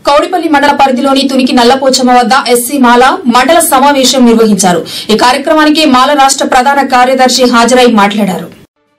కౌడిపల్లి మండల పరిధిలోని తునికి నల్లపోచమ్మ వద్ద ఎస్సీ మాల మండల సమావేశం నిర్వహించారు ఈ కార్యక్రమానికి మాల రాష్ట ప్రధాన కార్యదర్శి హాజరై మాట్లాడారు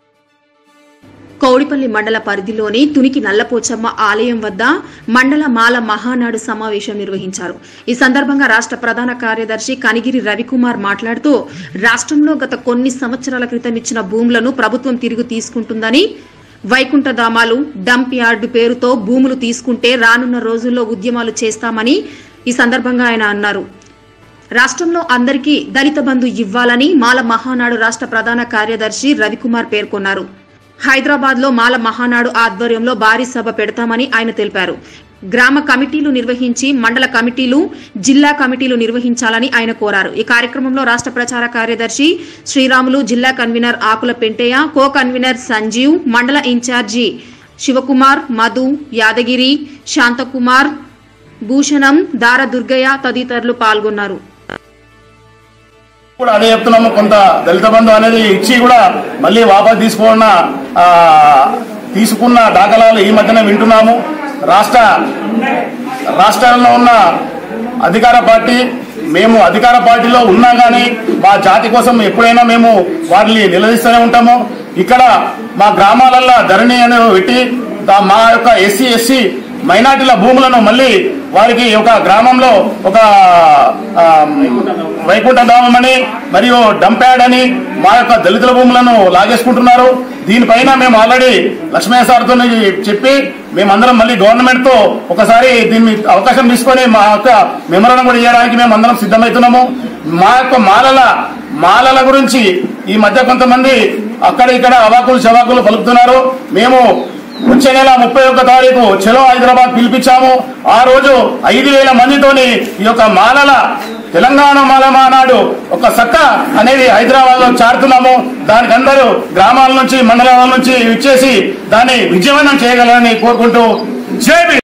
కౌడిపల్లి మండల పరిధిలోని తునికి నల్లపోచమ్మ ఆలయం వద్ద మండల మాల మహానాడు సమావేశం నిర్వహించారు ఈ సందర్భంగా రాష్ట ప్రధాన కార్యదర్శి కనిగిరి రవికుమార్ మాట్లాడుతూ రాష్ట్రంలో గత కొన్ని సంవత్సరాల క్రితం ఇచ్చిన భూములను ప్రభుత్వం తిరిగి తీసుకుంటుందని వైకుంఠధామాలు డంప్ యార్డు పేరుతో భూములు తీసుకుంటే రానున్న రోజుల్లో ఉద్యమాలు చేస్తామని ఈ సందర్భంగా ఆయన అన్నారు రాష్ట్రంలో అందరికీ దళిత బంధు ఇవ్వాలని మాల మహానాడు రాష్ట్ర ప్రధాన కార్యదర్శి రవికుమార్ పేర్కొన్నారు హైదరాబాద్ లో మాల మహానాడు ఆధ్వర్యంలో భారీ సభ పెడతామని ఆయన తెలిపారు గ్రామ కమిటీలు నిర్వహించి మండల కమిటీలు జిల్లా కమిటీలు నిర్వహించాలని ఆయన కోరారు ఈ కార్యక్రమంలో రాష్ట్ర ప్రచార కార్యదర్శి శ్రీరాములు జిల్లా convener Akula Pentaiah co convener Sanjeev మండల ఇన్ఛార్జి శివకుమార్ మధు యాదగిరి శాంతకుమార్ భూషణం దార దుర్గయ్య తదితరులు పాల్గొన్నారు కూడా అదే చెప్తున్నాము కొంత దళిత బంధు అనేది ఇచ్చి కూడా మళ్ళీ వాపస్ తీసుకున్న ఆ, తీసుకున్న దాఖలాలు ఈ మధ్యన వింటున్నాము రాష్ట్ర రాష్ట్రాల్లో ఉన్న అధికార పార్టీ మేము అధికార పార్టీలో ఉన్నా కానీ మా జాతి కోసం ఎప్పుడైనా మేము వారిని నిలదీస్తూనే ఉంటాము ఇక్కడ మా గ్రామాలల్లో ధరణి అనేది పెట్టి దా- మా యొక్క ఎస్సీ ఎస్సీ మైనార్టీల భూములను మళ్ళీ వారికి ఒక గ్రామంలో ఒక ఆ, వైకుంఠ ధామం అని మరియు డంప్యాడ్ అని మా యొక్క దళితుల భూములను లాగేసుకుంటున్నారు దీనిపైన మేము ఆల్రెడీ లక్ష్మయ్య సార్తో చెప్పి మేమందరం మళ్ళీ గవర్నమెంట్ తో ఒకసారి దీన్ని అవకాశం తీసుకొని మా యొక్క మెమరణం కూడా చేయడానికి మేము అందరం సిద్ధమవుతున్నాము మా యొక్క మాలల మాలల గురించి ఈ మధ్య కొంతమంది అక్కడ ఇక్కడ అవాకులు చవాకులు పలుకుతున్నారు మేము వచ్చే నెల ముప్పై ఒక్క తారీఖు చలో హైదరాబాద్ పిలిపించాము ఆ రోజు ఐదు వేల మందితోని ఈ యొక్క మాలల తెలంగాణ మాల మానాడు ఒక సక్క అనేది హైదరాబాద్ లో చాడుతున్నాము దానికి అందరూ గ్రామాల నుంచి మండలాల నుంచి ఇచ్చేసి దాన్ని విజయవంతం చేయగలరని కోరుకుంటూ జై భీమ్.